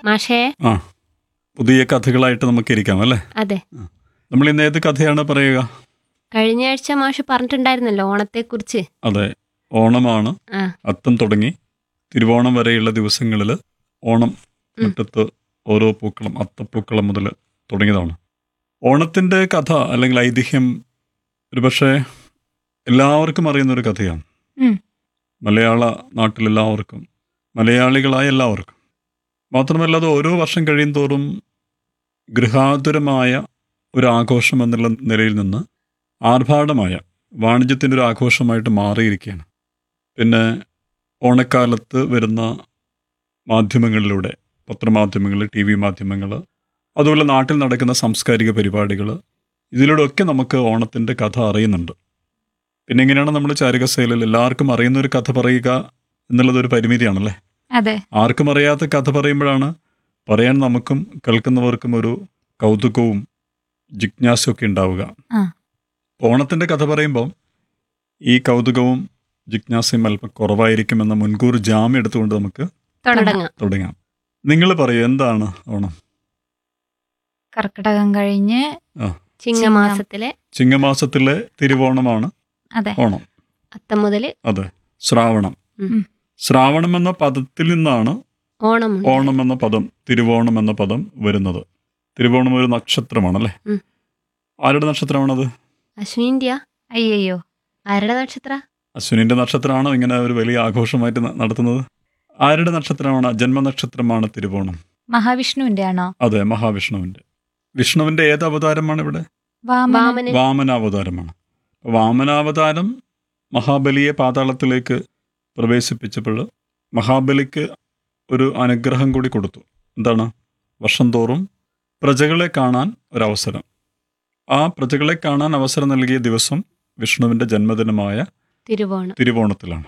മാഷേ ആ പുതിയ കഥകളായിട്ട് നമുക്ക് ഇരിക്കാം അല്ലേ അതെ നമ്മൾ ഇന്ന് ഏത് കഥയാണ് പറയുക കഴിഞ്ഞ ആഴ്ച മാഷ് പറഞ്ഞിട്ടുണ്ടായിരുന്നല്ലോ ഓണത്തെക്കുറിച്ച് അതെ ഓണമാണ് ആ അത്തം തുടങ്ങി തിരുവോണം വരെയുള്ള ദിവസങ്ങളിൽ ഓണം മുറ്റത്ത് ഓരോ പൂക്കളം അത്തപ്പൂക്കളം മുതൽ തുടങ്ങിയതാണ് ഓണത്തിൻ്റെ കഥ അല്ലെങ്കിൽ ഐതിഹ്യം ഒരുപക്ഷെ എല്ലാവർക്കും അറിയുന്ന ഒരു കഥയാണ് ഉം. മലയാള നാട്ടിലെല്ലാവർക്കും മലയാളികളായ എല്ലാവർക്കും മാത്രമല്ല അത് ഓരോ വർഷം കഴിയും തോറും ഗൃഹാതുരമായ ഒരു ആഘോഷം എന്നുള്ള നിലയിൽ നിന്ന് ആർഭാടമായ വാണിജ്യത്തിൻ്റെ ഒരു ആഘോഷമായിട്ട് മാറിയിരിക്കുകയാണ് പിന്നെ ഓണക്കാലത്ത് വരുന്ന മാധ്യമങ്ങളിലൂടെ പത്രമാധ്യമങ്ങൾ ടി വി മാധ്യമങ്ങൾ അതുപോലെ നാട്ടിൽ നടക്കുന്ന സാംസ്കാരിക പരിപാടികൾ ഇതിലൂടെയൊക്കെ നമുക്ക് ഓണത്തിൻ്റെ കഥ അറിയുന്നുണ്ട് പിന്നെ എങ്ങനെയാണ് നമ്മൾ ചാരികസേലിൽ എല്ലാവർക്കും അറിയുന്ന ഒരു കഥ പറയുക എന്നുള്ളത് ഒരു പരിമിതിയാണല്ലേ അതെ ആർക്കും അറിയാത്ത കഥ പറയുമ്പോഴാണ് പറയാൻ നമുക്കും കേൾക്കുന്നവർക്കും ഒരു കൗതുകവും ജിജ്ഞാസയൊക്കെ ഉണ്ടാവുക ആ. ഓണത്തിൻ്റെ കഥ പറയുമ്പോൾ ഈ കൗതുകവും ജിജ്ഞാസയും അല്പം കുറവായിരിക്കുമെന്ന മുൻകൂർ ജാമ്യം എടുത്തുകൊണ്ട് നമുക്ക് തുടങ്ങാം തുടങ്ങാം തുടങ്ങാം നിങ്ങൾ പറയൂ എന്താണ് ഓണം കർക്കിടകം കഴിഞ്ഞ് ചിങ്ങമാസത്തിലെ ചിങ്ങമാസത്തിലെ തിരുവോണമാണ് അതെ ഓണം അത്തം മുതൽ അതെ ശ്രാവണം ഉം. ശ്രാവണം എന്ന പദത്തിൽ നിന്നാണ് ഓണം ഉണ്ട്. ഓണം എന്ന പദം തിരുവോണം എന്ന പദം വരുന്നത് തിരുവോണം ഒരു നക്ഷത്രമാണല്ലേ ഉം. ആരുടെ നക്ഷത്രമാണത് അശ്വിനിന്റെയാ അയ്യയ്യോ ആരുടെ നക്ഷത്ര അശ്വിനിന്റെ നക്ഷത്രമാണോ ഇങ്ങനെ ഒരു വലിയ ആഘോഷമായിട്ട് ന- നടത്തുന്നത് ആരുടെ നക്ഷത്രമാണ് ജന്മനക്ഷത്രമാണ് തിരുവോണം മഹാവിഷ്ണുവിന്റെ ആണോ അതെ മഹാവിഷ്ണുവിന്റെ വിഷ്ണുവിന്റെ ഏത് അവതാരമാണ് ഇവിടെ വാമന വാമനൻ വാമനാവതാരമാണ് വാമനാവതാരം മഹാബലിയെ പാതാളത്തിലേക്ക് പ്രവേശിപ്പിച്ചപ്പോൾ മഹാബലിക്ക് ഒരു അനുഗ്രഹം കൂടി കൊടുത്തു എന്താണ് വർഷം തോറും പ്രജകളെ കാണാൻ ഒരവസരം ആ പ്രജകളെ കാണാൻ അവസരം നൽകിയ ദിവസം വിഷ്ണുവിൻ്റെ ജന്മദിനമായ തിരുവോണം തിരുവോണത്തിലാണ്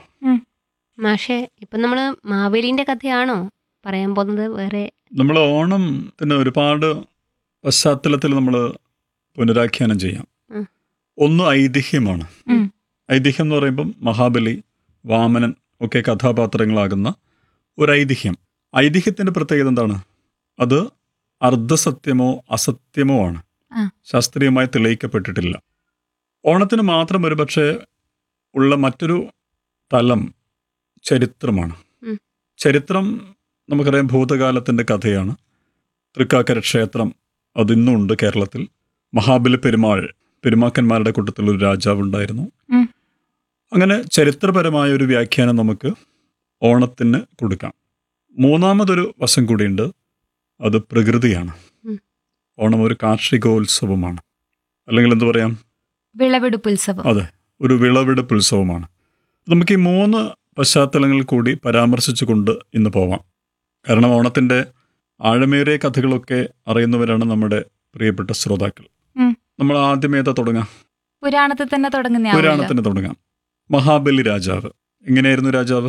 മാഷേ ഇപ്പൊ നമ്മള് മാവേലിന്റെ കഥയാണോ പറയാൻ പോകുന്നത് വേറെ നമ്മൾ ഓണത്തിന് ഒരുപാട് പശ്ചാത്തലത്തിൽ നമ്മൾ പുനരാഖ്യാനം ചെയ്യാം ഉം. ഒന്ന് ഐതിഹ്യമാണ് ഉം. ഐതിഹ്യം എന്ന് പറയുമ്പം മഹാബലി വാമനൻ ഒക്കെ കഥാപാത്രങ്ങളാകുന്ന ഒരു ഐതിഹ്യം ഐതിഹ്യത്തിൻ്റെ പ്രത്യേകത എന്താണ് അത് അർദ്ധസത്യമോ അസത്യമോ ആണ് ആ. ശാസ്ത്രീയമായി തെളിയിക്കപ്പെട്ടിട്ടില്ല ഓണത്തിന് മാത്രം ഒരുപക്ഷെ ഉള്ള മറ്റൊരു തലം ചരിത്രമാണ് ഉം. ചരിത്രം നമുക്കറിയാം ഭൂതകാലത്തിൻ്റെ കഥയാണ് തൃക്കാക്കര ക്ഷേത്രം അതിന്നുണ്ട് കേരളത്തിൽ മഹാബലി പെരുമാൾ പെരുമാക്കന്മാരുടെ കൂട്ടത്തിൽ ഒരു രാജാവ് ഉണ്ടായിരുന്നു ഉം. അങ്ങനെ ചരിത്രപരമായ ഒരു വ്യാഖ്യാനം നമുക്ക് ഓണത്തിന് കൊടുക്കാം മൂന്നാമതൊരു വശം കൂടിയുണ്ട് അത് പ്രകൃതിയാണ് ഉം. ഓണം ഒരു കാർഷികോത്സവമാണ് അല്ലെങ്കിൽ എന്ത് പറയാം വിളവെടുപ്പ് ഉത്സവം അതെ ഒരു വിളവെടുപ്പ് ഉത്സവമാണ് നമുക്ക് ഈ മൂന്ന് പശ്ചാത്തലങ്ങൾ കൂടി പരാമർശിച്ചുകൊണ്ട് ഇന്ന് പോവാം കാരണം ഓണത്തിൻ്റെ ആഴമേറിയ കഥകളൊക്കെ അറിയുന്നവരാണ് നമ്മുടെ പ്രിയപ്പെട്ട ശ്രോതാക്കൾ ഉം. നമ്മൾ ആദ്യം ഏതാ തുടങ്ങാം പുരാണത്തിൽ തന്നെ തുടങ്ങുന്ന പുരാണത്തിന് തുടങ്ങാം മഹാബലി രാജാവ് എങ്ങനെയായിരുന്നു രാജാവ്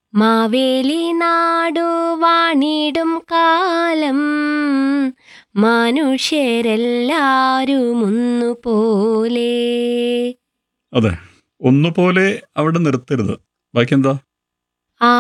മാവേലി നാടു വാണിടും കാലം മനുഷ്യരെല്ലാരും ഒന്നുപോലെ അതെ ഒന്നുപോലെ അവിടെ നിർത്തരുത് ബാക്കി എന്താ